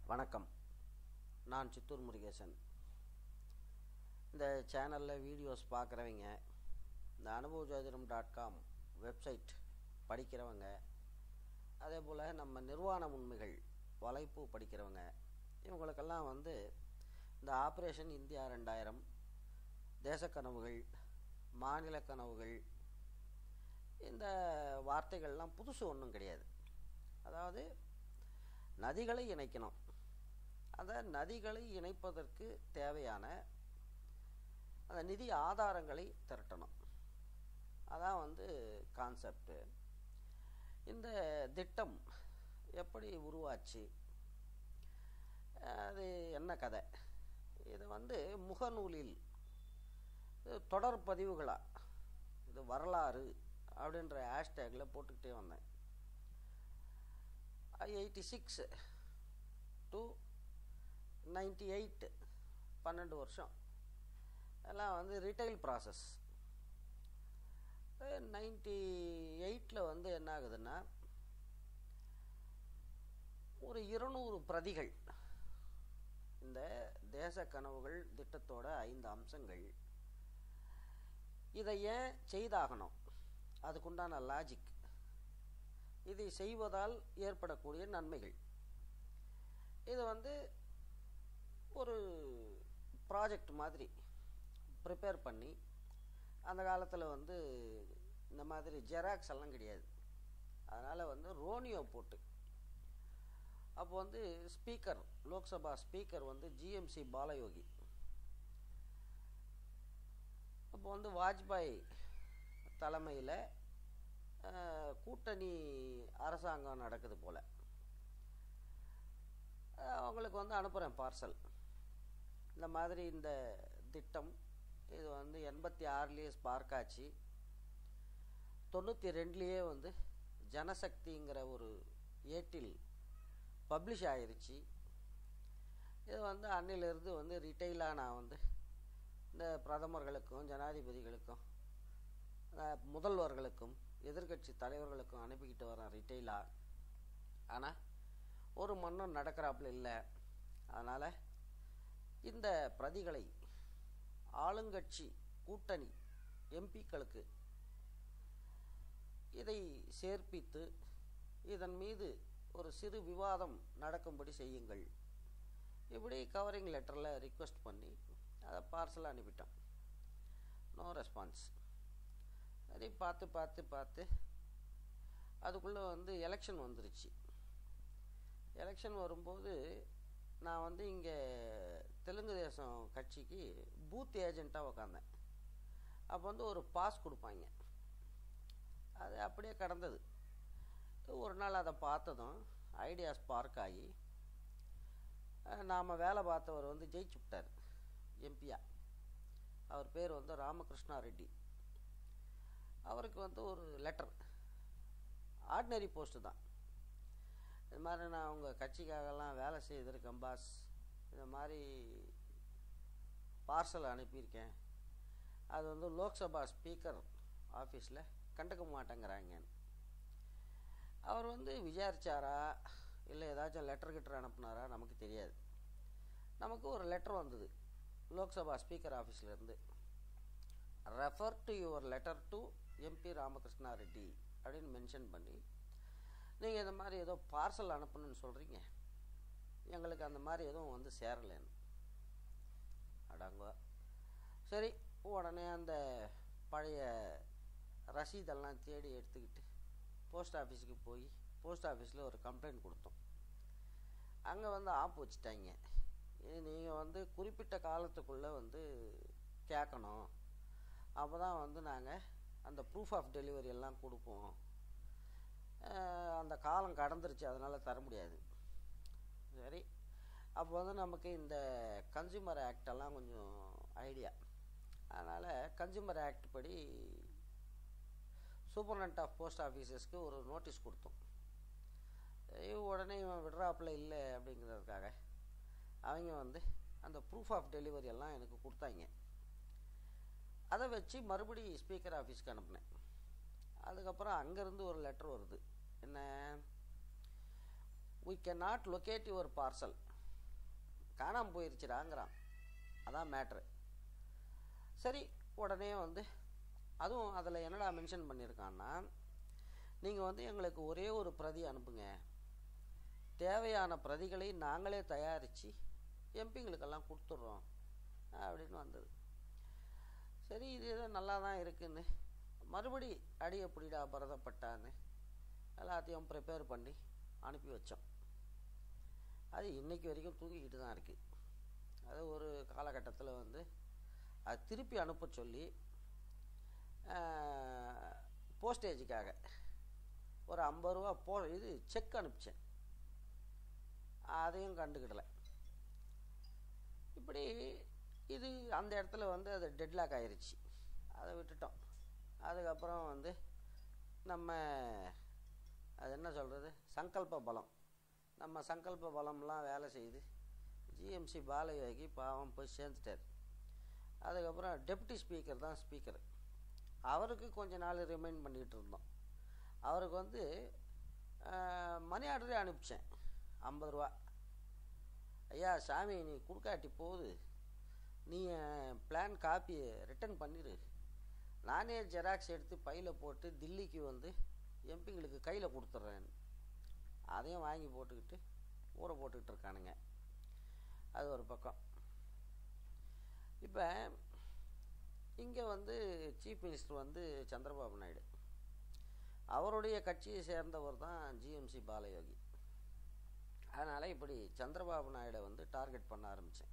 வணக்கம் நான் சித்தூர் முருகேசன் இந்த சேனலில் வீடியோஸ் பார்க்குறவங்க இந்த அனுபவ ஜோதிடம் டாட் காம் வெப்சைட் படிக்கிறவங்க அதே போல் நம்ம நிர்வாண உண்மைகள் வலைப்பு படிக்கிறவங்க இவங்களுக்கெல்லாம் வந்து இந்த ஆப்ரேஷன் இந்தியா ரெண்டாயிரம் தேசக்கனவுகள் மாநில கனவுகள் இந்த வார்த்தைகள்லாம் புதுசு ஒன்றும் கிடையாது அதாவது நதிகளை இணைக்கணும் அந்த நதிகளை இணைப்பதற்கு தேவையான அந்த நிதி ஆதாரங்களை திரட்டணும் அதான் வந்து கான்செப்டு இந்த திட்டம் எப்படி உருவாச்சு அது என்ன கதை இது வந்து முகநூலில் இது தொடர் பதிவுகளாக இது வரலாறு அப்படின்ற ஹேஷ்டேக்கில் போட்டுக்கிட்டே வந்தேன் eighty six to ninety eight பன்னெண்டு வருஷம் எல்லாம் வந்து ரிட்டைல் ப்ராசஸ் நைன்டி எயிட்டில் வந்து என்ன ஆகுதுன்னா ஒரு இருநூறு பிரதிகள் இந்த தேச கனவுகள் திட்டத்தோட ஐந்து அம்சங்கள் இதை ஏன் செய்தாகணும் அதுக்குண்டான லாஜிக் இதை செய்வதால் ஏற்படக்கூடிய நன்மைகள் இது வந்து ஒரு ப்ராஜெக்ட் மாதிரி ப்ரிப்பேர் பண்ணி அந்த காலத்தில் வந்து இந்த மாதிரி ஜெராக்ஸ் எல்லாம் கிடையாது அதனால் வந்து ரோனியோ போட்டு அப்போ வந்து ஸ்பீக்கர் லோக்சபா ஸ்பீக்கர் வந்து ஜிஎம்சி பாலயோகி அப்போ வந்து வாஜ்பாய் தலைமையில் கூட்டணி அரசாங்கம் நடக்குது போல் அவங்களுக்கு வந்து அனுப்புகிறேன் பார்சல் இந்த மாதிரி இந்த திட்டம் இது வந்து எண்பத்தி ஆறுலேயே ஸ்பார்க் ஆச்சு தொண்ணூற்றி ரெண்டுலேயே வந்து ஜனசக்திங்கிற ஒரு ஏட்டில் பப்ளிஷ் ஆயிருச்சு இது வந்து அன்னிலிருந்து வந்து ரிட்டைலாக நான் வந்து இந்த பிரதமர்களுக்கும் ஜனாதிபதிகளுக்கும் முதல்வர்களுக்கும் எதிர்கட்சி தலைவர்களுக்கும் அனுப்பிக்கிட்டு வரேன் ரிட்டைலாக ஆனால் ஒரு மண்ணும் நடக்கிறாப்புல இல்லை அதனால் இந்த பிரதிகளை ஆளுங்கட்சி கூட்டணி எம்பிக்களுக்கு இதை சேர்ப்பித்து இதன் மீது ஒரு சிறு விவாதம் நடக்கும்படி செய்யுங்கள் இப்படி கவரிங் லெட்டரில் ரிக்வெஸ்ட் பண்ணி அதை பார்சலாக அனுப்பிட்டோம் நோ ரெஸ்பான்ஸ் சரி பார்த்து பார்த்து பார்த்து அதுக்குள்ளே வந்து எலெக்ஷன் வந்துருச்சு எலெக்ஷன் வரும்போது நான் வந்து இங்கே தெலுங்கு தேசம் கட்சிக்கு பூத் ஏஜெண்ட்டாக உக்காந்தேன் அப்போ வந்து ஒரு பாஸ் கொடுப்பாங்க அது அப்படியே கடந்தது ஒரு நாள் அதை பார்த்ததும் ஐடியா ஸ்பார்க் ஆகி நாம் வேலை பார்த்தவர் வந்து ஜெயிச்சு விட்டார் எம்பியா அவர் பேர் வந்து ராமகிருஷ்ணா ரெட்டி அவருக்கு வந்து ஒரு லெட்டர் ஆர்டினரி போஸ்ட்டு தான் இது மாதிரி நான் உங்கள் கட்சிக்காகலாம் வேலை செய்திருக்கேன் பாஸ் இந்த மாதிரி பார்சல் அனுப்பியிருக்கேன் அது வந்து லோக்சபா ஸ்பீக்கர் ஆஃபீஸில் கண்டுக்க மாட்டேங்கிறாங்கன்னு அவர் வந்து விசாரிச்சாரா இல்லை ஏதாச்சும் லெட்டர் கிட்டர் அனுப்புனாரா நமக்கு தெரியாது நமக்கு ஒரு லெட்டர் வந்தது லோக்சபா ஸ்பீக்கர் ஆஃபீஸ்லேருந்து refer to your letter to MP Ramakrishna Reddy அப்படின்னு மென்ஷன் பண்ணி நீங்கள் இந்த மாதிரி ஏதோ பார்சல் அனுப்பணும்னு சொல்கிறீங்க எங்களுக்கு அந்த மாதிரி எதுவும் வந்து சேரலைன்னு அடாங்கோ சரி உடனே அந்த பழைய ரசீதெல்லாம் தேடி எடுத்துக்கிட்டு போஸ்ட் ஆஃபீஸுக்கு போய் போஸ்ட் ஆஃபீஸில் ஒரு கம்ப்ளைண்ட் கொடுத்தோம் அங்கே வந்து ஆப் வச்சுட்டாங்க இது நீங்கள் வந்து குறிப்பிட்ட காலத்துக்குள்ளே வந்து கேட்கணும் அப்போ தான் வந்து நாங்கள் அந்த ப்ரூஃப் ஆஃப் டெலிவரி எல்லாம் கொடுப்போம் அந்த காலம் கடந்துருச்சு அதனால் தர முடியாது சரி அப்போ வந்து நமக்கு இந்த கன்சியூமர் ஆக்டெல்லாம் கொஞ்சம் ஐடியா அதனால் கன்சியூமர் ஆக்ட் படி சூப்பர்னண்ட் ஆஃப் போஸ்ட் ஆஃபீஸஸ்க்கு ஒரு நோட்டீஸ் கொடுத்தோம் உடனே இவன் விடுறாப்புல இல்லை அப்படிங்கிறதுக்காக அவங்க வந்து அந்த ப்ரூஃப் ஆஃப் டெலிவரி எல்லாம் எனக்கு கொடுத்தாங்க அதை வச்சு மறுபடி ஸ்பீக்கர் ஆஃபீஸ்க்கு அனுப்புனேன் அதுக்கப்புறம் அங்கேருந்து ஒரு லெட்டர் வருது என்ன we cannot locate your parcel காணாமல் போயிருச்சுடாங்கிறான் அதான் மேட்ரு சரி உடனே வந்து அதுவும் அதில் என்னடா மென்ஷன் பண்ணியிருக்கான்னா நீங்கள் வந்து எங்களுக்கு ஒரே ஒரு பிரதி அனுப்புங்க தேவையான பிரதிகளை நாங்களே தயாரித்து எம்பிங்களுக்கெல்லாம் கொடுத்துட்றோம் அப்படின்னு வந்தது சரி இது ஏதோ நல்லா தான் இருக்குன்னு மறுபடி அடி எப்படிடா பரதப்பட்டான்னு எல்லாத்தையும் ப்ரிப்பேர் பண்ணி அனுப்பி வச்சோம் அது இன்னைக்கு வரைக்கும் தூங்கிக்கிட்டு தான் இருக்குது அது ஒரு காலகட்டத்தில் வந்து அது திருப்பி அனுப்ப சொல்லி போஸ்டேஜுக்காக ஒரு ஐம்பது ரூபா போ இது செக் அனுப்பிச்சேன் அதையும் கண்டுக்கிடலை இப்படி இது அந்த இடத்துல வந்து அது டெட்லாக் ஆயிருச்சு அதை விட்டுட்டோம் அதுக்கப்புறம் வந்து நம்ம அது என்ன சொல்கிறது சங்கல்ப பலம் நம்ம சங்கல்ப பலம்லாம் வேலை செய்யுது ஜிஎம்சி பாலயோகி பாவம் போய் சேர்ந்துட்டார் அதுக்கப்புறம் டெப்டி ஸ்பீக்கர் தான் ஸ்பீக்கர் அவருக்கு கொஞ்ச நாள் ரிமைண்ட் பண்ணிக்கிட்டு இருந்தோம் அவருக்கு வந்து மணி ஆர்டரே அனுப்பிச்சேன் ஐம்பது ரூபா ஐயா சாமி நீ கொடுக்காட்டி போகுது நீ பிளான் காப்பியை ரிட்டர்ன் பண்ணிடு நானே ஜெராக்ஸ் எடுத்து பையில் போட்டு தில்லிக்கு வந்து எம்பிங்களுக்கு கையில் கொடுத்துட்றேன் அதையும் வாங்கி போட்டுக்கிட்டு ஊற போட்டுக்கிட்டு இருக்கானுங்க அது ஒரு பக்கம் இப்போ இங்கே வந்து சீஃப் மினிஸ்டர் வந்து சந்திரபாபு நாயுடு அவருடைய கட்சியை சேர்ந்தவர் தான் ஜிஎம்சி பாலயோகி அதனால் இப்படி சந்திரபாபு நாயுடை வந்து டார்கெட் பண்ண ஆரம்பித்தேன்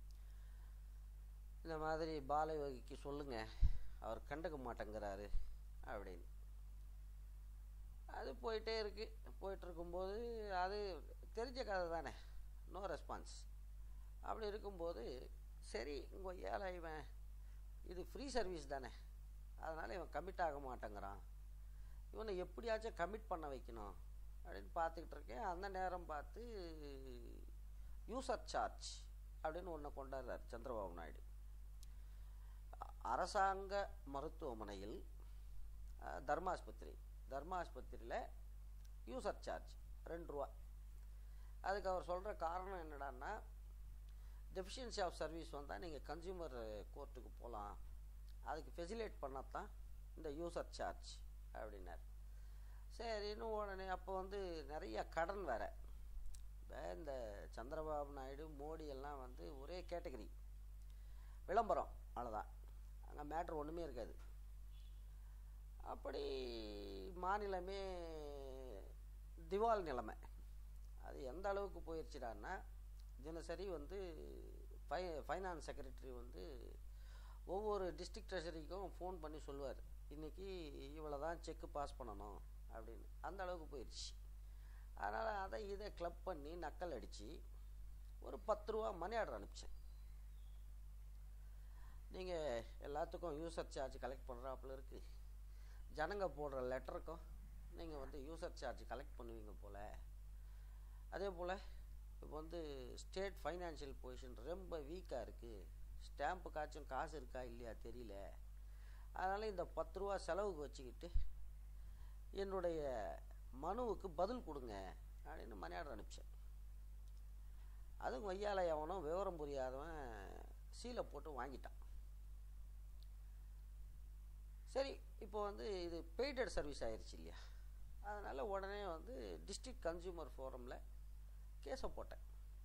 இந்த மாதிரி பாலயோகிக்கு சொல்லுங்கள் அவர் கண்டுக்க மாட்டேங்கிறாரு அப்படின்னு அது போயிட்டே இருக்குது போயிட்டு இருக்கும்போது அது தெரிஞ்ச கதை தானே நோ ரெஸ்பான்ஸ் அப்படி இருக்கும்போது சரி இங்கே ஏழை இவன் இது ஃப்ரீ சர்வீஸ் தானே அதனால் இவன் கமிட் ஆக மாட்டேங்கிறான் இவனை எப்படியாச்சும் கமிட் பண்ண வைக்கணும் அப்படின்னு பார்த்துக்கிட்டு இருக்கேன் அந்த நேரம் பார்த்து யூசர் சார்ஜ் அப்படின்னு ஒன்று கொண்டாடுறார் சந்திரபாபு நாயுடு அரசாங்க மருத்துவமனையில் தர்மாஸ்பத்திரி தர்மாஸ்பத்திரியில் யூசர் சார்ஜ் ரெண்டு ரூபா அதுக்கு அவர் சொல்கிற காரணம் என்னடான்னா டெஃபிஷியன்சி ஆஃப் சர்வீஸ் வந்தால் நீங்கள் கன்சியூமர் கோர்ட்டுக்கு போகலாம் அதுக்கு ஃபெசிலேட் பண்ணத்தான் இந்த யூசர் சார்ஜ் அப்படின்னார் சரின்னு உடனே அப்போ வந்து நிறைய கடன் வேறு இப்போ இந்த சந்திரபாபு நாயுடு மோடி எல்லாம் வந்து ஒரே கேட்டகரி விளம்பரம் அவ்வளோதான் அங்கே மேட்ரு ஒன்றுமே இருக்காது அப்படி மாநிலமே திவால் நிலைமை அது எந்த அளவுக்கு போயிடுச்சுடான்னா தினசரி வந்து ஃபை ஃபைனான்ஸ் செக்ரட்டரி வந்து ஒவ்வொரு டிஸ்ட்ரிக்ட் ட்ரெஷரிக்கும் ஃபோன் பண்ணி சொல்லுவார் இன்றைக்கி இவ்வளோ தான் செக்கு பாஸ் பண்ணணும் அப்படின்னு அந்த அளவுக்கு போயிடுச்சு அதனால் அதை இதை கிளப் பண்ணி நக்கல் அடித்து ஒரு பத்து ரூபா மணி ஆர்டர் அனுப்பிச்சேன் நீங்கள் எல்லாத்துக்கும் யூசர் சார்ஜ் கலெக்ட் பண்ணுறாப்புல இருக்குது ஜனங்க போடுற லெட்டருக்கும் நீங்கள் வந்து யூசர் சார்ஜ் கலெக்ட் பண்ணுவீங்க போல் அதே போல் இப்போ வந்து ஸ்டேட் ஃபைனான்ஷியல் பொசிஷன் ரொம்ப வீக்காக இருக்குது ஸ்டாம்புக்காச்சும் காசு இருக்கா இல்லையா தெரியல அதனால் இந்த பத்து ரூபா செலவுக்கு வச்சுக்கிட்டு என்னுடைய மனுவுக்கு பதில் கொடுங்க அப்படின்னு மணி ஆர்டர் அனுப்பிச்சேன் அதுவும் கொய்யால எவனும் விவரம் புரியாதவன் சீலை போட்டு வாங்கிட்டான் சரி இப்போ வந்து இது பெய்டட் சர்வீஸ் ஆயிடுச்சு இல்லையா அதனால் உடனே வந்து டிஸ்ட்ரிக்ட் கன்சியூமர் ஃபோரமில் கேஸை போட்டேன்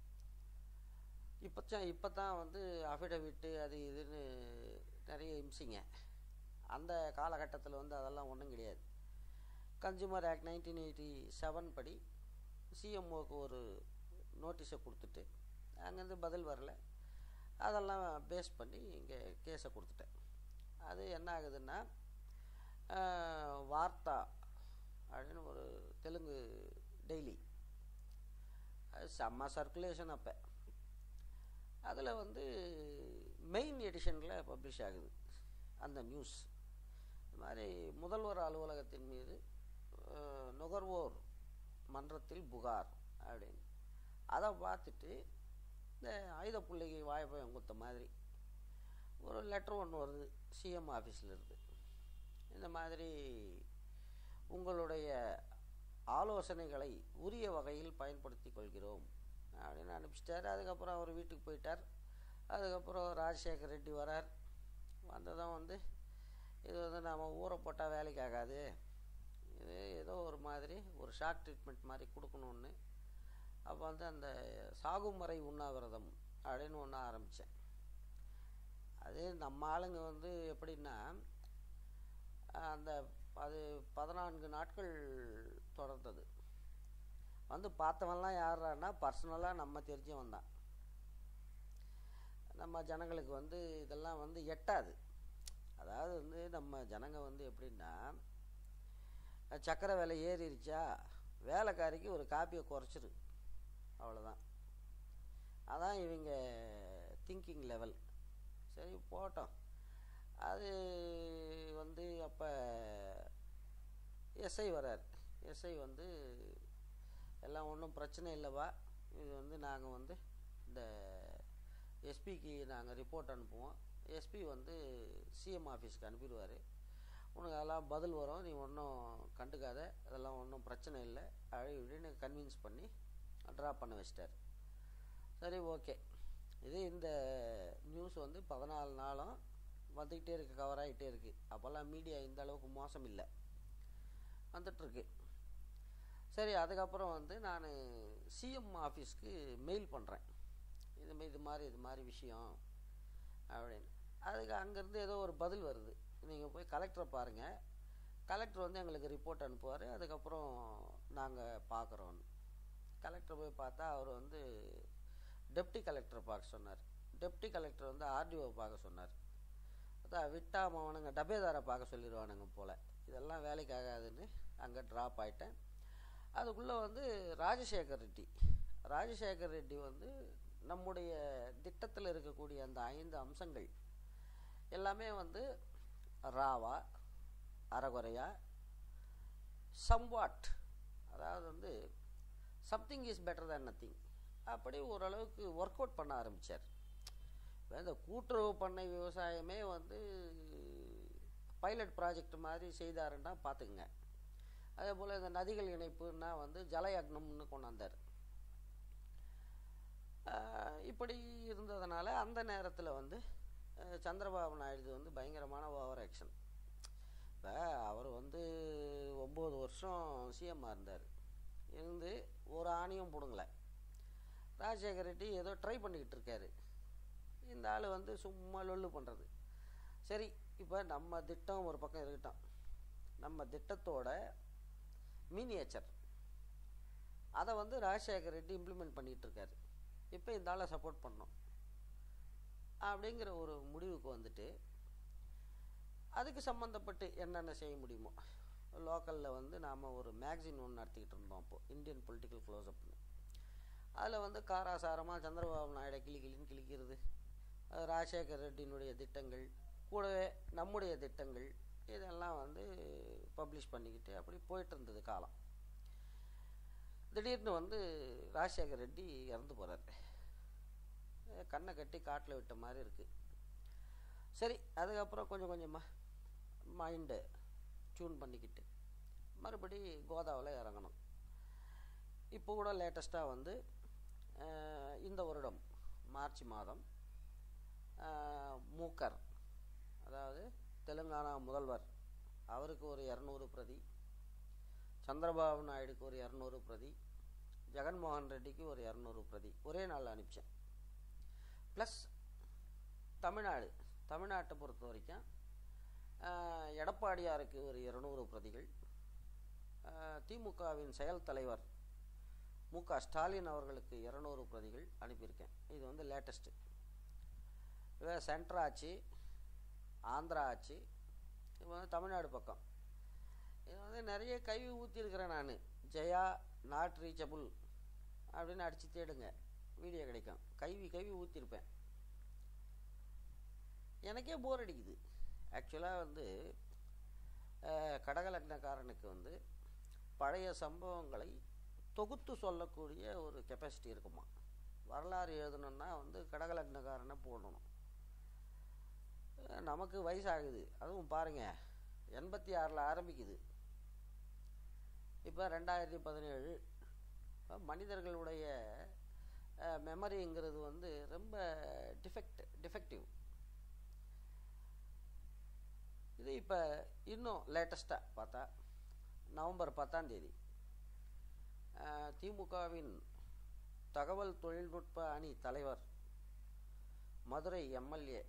இப்போ தான் இப்போ தான் வந்து அஃபிடவிட்டு அது இதுன்னு நிறைய இம்சிங்க அந்த காலகட்டத்தில் வந்து அதெல்லாம் ஒன்றும் கிடையாது consumer act nineteen eighty seven படி சிஎம்ஓக்கு ஒரு நோட்டீஸை கொடுத்துட்டு அங்கேருந்து பதில் வரல அதெல்லாம் பேஸ் பண்ணி இங்கே கேஸை கொடுத்துட்டேன் அது என்ன ஆகுதுன்னா வார்த்தா அப்படின்னு ஒரு தெலுங்கு டெய்லி அது செம்ம சர்க்குலேஷன் அப்போ அதில் வந்து மெயின் எடிஷனில் பப்ளிஷ் ஆகுது அந்த நியூஸ் இது மாதிரி முதல்வர் அலுவலகத்தின் மீது நுகர்வோர் மன்றத்தில் புகார் அப்படின்னு அதை பார்த்துட்டு இந்த ஆயுத பிள்ளைக்கு வாய்ப்பயம் கொடுத்த மாதிரி ஒரு லெட்டர் ஒன்று வருது சிஎம் ஆஃபீஸ்லேருந்து இந்த மாதிரி உங்களுடைய ஆலோசனைகளை உரிய வகையில் பயன்படுத்தி கொள்கிறோம் அப்படின்னு அனுப்பிச்சிட்டாரு அதுக்கப்புறம் அவர் வீட்டுக்கு போயிட்டார் அதுக்கப்புறம் ராஜசேகர் ரெட்டி வரார் வந்ததும் வந்து இது வந்து நம்ம ஊற போட்டால் வேலைக்கு ஆகாது இது ஏதோ ஒரு மாதிரி ஒரு ஷாக் ட்ரீட்மெண்ட் மாதிரி கொடுக்கணுன்னு அப்போ வந்து அந்த சாகுமறை உண்ணாவிரதம் அப்படின்னு ஒன்று ஆரம்பித்தேன் அது நம்ம ஆளுங்க வந்து எப்படின்னா அந்த அது பதினான்கு நாட்கள் தொடர்ந்தது வந்து பார்த்தவன்லாம் யாரான்னா பர்சனலாக நம்ம தெரிஞ்சவன் தான் நம்ம ஜனங்களுக்கு வந்து இதெல்லாம் வந்து எட்டாது அதாவது வந்து நம்ம ஜனங்க வந்து எப்படின்னா சக்கரை விலை ஏறிடுச்சா வேலைக்காரிக்கு ஒரு காப்பியை குறைச்சிரு அவ்வளோதான் அதான் இவங்க திங்கிங் லெவல் சரி போட்டோம் அது வந்து அப்போ எஸ்ஐ வரார் எஸ்ஐ வந்து எல்லாம் ஒன்றும் பிரச்சனை இல்லைவா இது வந்து நாங்கள் வந்து இந்த எஸ்பிக்கு நாங்கள் ரிப்போர்ட் அனுப்புவோம் எஸ்பி வந்து சிஎம் ஆஃபீஸ்க்கு அனுப்பிடுவார் உனக்கு அதெல்லாம் பதில் வரும் நீ ஒன்றும் கண்டுக்காத அதெல்லாம் ஒன்றும் பிரச்சனை இல்லை அப்படி இப்படின்னு கன்வின்ஸ் பண்ணி ட்ராப் பண்ண வச்சிட்டார் சரி ஓகே இது இந்த நியூஸ் வந்து பதினாலு நாளும் வந்துக்கிட்டே இருக்குது கவர் ஆகிட்டே இருக்குது அப்போல்லாம் மீடியா இந்த அளவுக்கு மோசம் இல்லை வந்துட்டுருக்கு சரி அதுக்கப்புறம் வந்து நான் சிஎம் ஆஃபீஸ்க்கு மெயில் பண்ணுறேன் இது மா- இது மாதிரி இது மாதிரி விஷயம் அப்படின்னு அதுக்கு அங்கேருந்து ஏதோ ஒரு பதில் வருது நீங்கள் போய் கலெக்டரை பாருங்கள் கலெக்டர் வந்து எங்களுக்கு ரிப்போர்ட் அனுப்புவார் அதுக்கப்புறம் நாங்கள் பார்க்குறோன்னு கலெக்டர் போய் பார்த்தா அவர் வந்து டெப்டி கலெக்டரை பார்க்க சொன்னார் டெப்டி கலெக்டர் வந்து ஆர்டிஓ பார்க்க சொன்னார் அதான் விட்டா அவனுங்க டபேதாரை பார்க்க சொல்லிடுவானுங்க போல் இதெல்லாம் வேலைக்கு ஆகாதுன்னு அங்கே ட்ராப் ஆயிட்டேன் அதுக்குள்ளே வந்து ராஜசேகர் ரெட்டி ராஜசேகர் ரெட்டி வந்து நம்முடைய திட்டத்தில் இருக்கக்கூடிய அந்த ஐந்து அம்சங்கள் எல்லாமே வந்து ராவா அறகுறையா சம்வாட் அதாவது வந்து something is better than nothing அப்படி ஓரளவுக்கு ஒர்க் அவுட் பண்ண ஆரம்பித்தார் இந்த கூட்டுறவு பண்ணை விவசாயமே வந்து பைலட் ப்ராஜெக்ட் மாதிரி செய்தாருன்னா பார்த்துக்குங்க அதே போல் இந்த நதிகள் இணைப்புன்னா வந்து ஜலயக்னம்னு கொண்டாந்தார் ஆஹ் இப்படி இருந்ததுனால அந்த நேரத்தில் வந்து அஹ் சந்திரபாபு நாயுடு வந்து பயங்கரமான ஓவர் ஆக்ஷன் இப்போ அவர் வந்து ஒம்பது வருஷம் சிஎம்மாக இருந்தார் இருந்து ஒரு ஆணியும் பிடுங்கலை ராஜசேகர் ரெட்டி ஏதோ ட்ரை பண்ணிக்கிட்டு இருக்காரு இந்த ஆள் வந்து சும்மா லொல்லு பண்ணுறது சரி இப்போ நம்ம திட்டம் ஒரு பக்கம் இருக்கட்டும் நம்ம திட்டத்தோட மினியேச்சர் அதை வந்து ராஜசேகர் ரெட்டி இம்ப்ளிமெண்ட் பண்ணிகிட்டு இருக்காரு இப்போ இந்த ஆளை சப்போர்ட் பண்ணோம் அப்படிங்கிற ஒரு முடிவுக்கு வந்துட்டு அதுக்கு சம்மந்தப்பட்டு என்னென்ன செய்ய முடியுமோ லோக்கலில் வந்து நாம் ஒரு மேக்சின் ஒன்று நடத்திக்கிட்டு இருந்தோம் அப்போது இந்தியன் பொலிட்டிக்கல் க்ளோஸ்அப்னு அதில் வந்து காராசாரமாக சந்திரபாபு நாயுடு கிளி கிளின்னு கிழிக்கிறது அஹ் ராஜசேகர் ரெட்டியினுடைய திட்டங்கள் கூடவே நம்முடைய திட்டங்கள் இதெல்லாம் வந்து பப்ளிஷ் பண்ணிக்கிட்டு அப்படி போயிட்டு இருந்தது காலம் திடீர்னு வந்து ராஜசேகர் ரெட்டி இறந்து போகிறார் கண்ணை கட்டி காட்டில் விட்ட மாதிரி இருக்குது சரி அதுக்கப்புறம் கொஞ்சம் கொஞ்சமாக மைண்டை டியூன் பண்ணிக்கிட்டு மறுபடி கோதாவில் இறங்கணும் இப்போ கூட லேட்டஸ்ட்டாக வந்து அஹ், இந்த வருடம் மார்ச் மாதம் அஹ், மூக்கர் அதாவது தெலுங்கானா முதல்வர் அவருக்கு ஒரு இரநூறு பிரதி சந்திரபாபு நாயுடுக்கு ஒரு இரநூறு பிரதி ஜெகன்மோகன் ரெட்டிக்கு ஒரு இரநூறு பிரதி ஒரே நாளில் அனுப்பிச்சேன் ப்ளஸ் தமிழ்நாடு தமிழ்நாட்டை பொறுத்த வரைக்கும் ஆஹ், எடப்பாடியாருக்கு ஒரு இருநூறு பிரதிகள் ஆஹ், திமுகவின் செயல் தலைவர் மு க ஸ்டாலின் அவர்களுக்கு இரநூறு பிரதிகள் அனுப்பியிருக்கேன் இது வந்து லேட்டஸ்ட்டு இது சென்ட்ரா ஆச்சு ஆந்திரா ஆச்சு இது வந்து தமிழ்நாடு பக்கம் இது வந்து நிறைய கழுவி ஊற்றிருக்கிறேன் நான் ஜெயா நாட் ரீச்சபிள் அப்படின்னு அடித்து தேடுங்க வீடியோ கிடைக்கும் கைவி கைவி ஊற்றிருப்பேன் எனக்கே போர் அடிக்குது ஆக்சுவலாக வந்து அஹ், கடகலக்னக்காரனுக்கு வந்து பழைய சம்பவங்களை தொகுத்து சொல்லக்கூடிய ஒரு கெப்பாசிட்டி இருக்குமா வரலாறு எழுதணுன்னா வந்து கடகலக்னக்காரனை போடணும் அஹ், நமக்கு வயசாகுது அதுவும் பாருங்கள் எண்பத்தி ஆறில் ஆரம்பிக்குது இப்போ ரெண்டாயிரத்தி பதினேழு இப்ப மனிதர்களுடைய மெமரிங்கிறது வந்து ரொம்ப டிஃபெக்ட் டிஃபெக்டிவ் இது இப்போ இன்னும் லேட்டஸ்ட்டாக பார்த்தா நவம்பர் பத்தாம் தேதி அஹ், திமுகவின் தகவல் தொழில்நுட்ப அணி தலைவர் மதுரை எம்எல்ஏ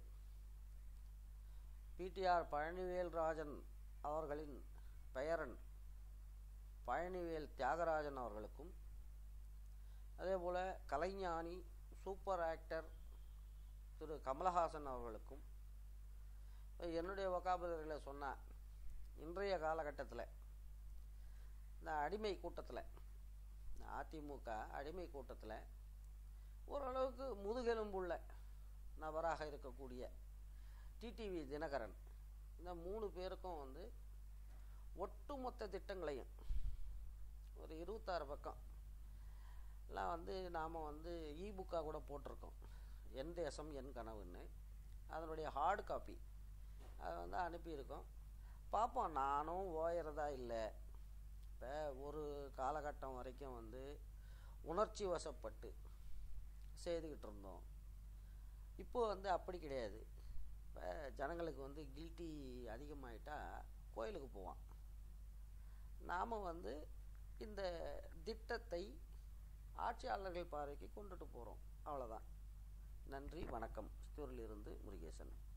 பிடிஆர் பழனிவேல் ராஜன் அவர்களின் பெயரன் பழனிவேல் தியாகராஜன் அவர்களுக்கும் அதே போல் கலைஞானி சூப்பர் ஆக்டர் திரு கமலஹாசன் அவர்களுக்கும் என்னுடைய வொக்காபுலரியில் சொன்னால் இன்றைய காலகட்டத்தில் இந்த அடிமை கூட்டத்தில் இந்த அதிமுக அடிமை கூட்டத்தில் ஓரளவுக்கு முதுகெலும்புள்ள நபராக இருக்கக்கூடிய டிடிவி தினகரன் இந்த மூணு பேருக்கும் வந்து ஒட்டுமொத்த திட்டங்களையும் ஒரு இருபத்தாறு பக்கம் எல்லாம் வந்து நாம் வந்து இ புக்காக கூட போட்டிருக்கோம் என் தேசம் என் கனவுன்னு அதனுடைய ஹார்டு காப்பி அதை வந்து அனுப்பியிருக்கோம் பார்ப்போம் நானும் ஓயறதா இல்லை இப்போ ஒரு காலகட்டம் வரைக்கும் வந்து உணர்ச்சி வசப்பட்டு செய்துக்கிட்டு இருந்தோம் இப்போ வந்து அப்படி கிடையாது இப்போ ஜனங்களுக்கு வந்து கில்ட்டி அதிகமாயிட்டா கோயிலுக்கு போவான் நாம் வந்து இந்த திட்டத்தை ஆட்சியாளர்கள் பார்வைக்கு கொண்டுட்டு போகிறோம் அவ்வளோதான் நன்றி வணக்கம் சித்தூரிலிருந்து முருகேசன்